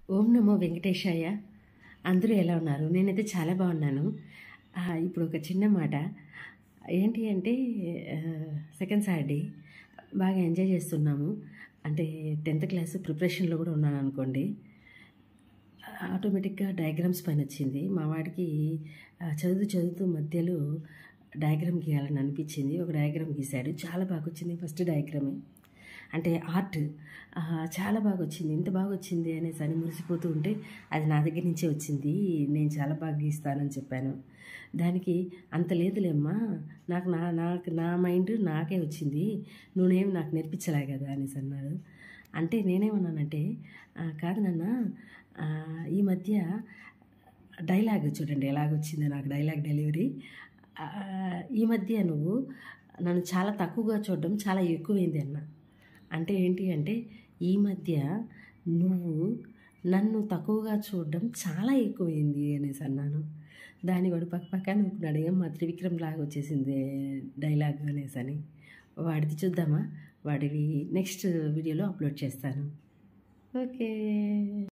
ఓం నమో వెంకటేశాయ అందరూ ఎలా ఉన్నారు నేనైతే చాలా బాగున్నాను ఆ, ఇప్పుడు ఒక చిన్న మాట ఏంటి అంటే సెకండ్ సాటర్డే బాగా ఎంజాయ్ చేస్తున్నాము అంటే టెన్త్ క్లాస్ ప్రిపరేషన్లో కూడా ఉన్నాను అనుకోండి ఆటోమేటిక్గా డయాగ్రామ్స్ పైన వచ్చింది మా వాడికి ఆ, చదువుతూ చదువుతూ మధ్యలో డయాగ్రామ్ గీయాలని అనిపించింది ఒక డయాగ్రామ్ గీశాడు చాలా బాగా వచ్చింది ఫస్ట్ డయాగ్రామే అంటే ఆర్ట్ ఆ, చాలా బాగా వచ్చింది ఇంత బాగా వచ్చింది అనేసి అని మురిసిపోతూ ఉంటే అది నా దగ్గర నుంచే వచ్చింది నేను చాలా బాగా గీస్తానని చెప్పాను దానికి అంత లేదులేమ్మా నాకు నా నాకు నా మైండ్ నాకే వచ్చింది నువ్వేం నాకు నేర్పించలే కదా అనేసి అన్నాడు అంటే నేనేమన్నానంటే "ఆ, కాదు నాన్న ఆ, ఈ మధ్య డైలాగ్ చూడండి ఎలాగొచ్చిందో నాకు డైలాగ్ డెలివరీ ఆ, ఈ మధ్య నువ్వు నన్ను చాలా తక్కువగా చూడడం చాలా ఎక్కువైంది అన్న అంటే ఏంటి అంటే ఈ మధ్య నువ్వు నన్ను తక్కువగా చూడడం చాలా ఎక్కువైంది అనేసి అన్నాను దాని వాడు పక్క పక్క అనుకున్నాడు ఏం మా త్రివిక్రమ్ లాగా వచ్చేసింది డైలాగ్ అనేసి అని వాడిది చూద్దామా వాడివి నెక్స్ట్ వీడియోలో అప్లోడ్ చేస్తాను ఓకే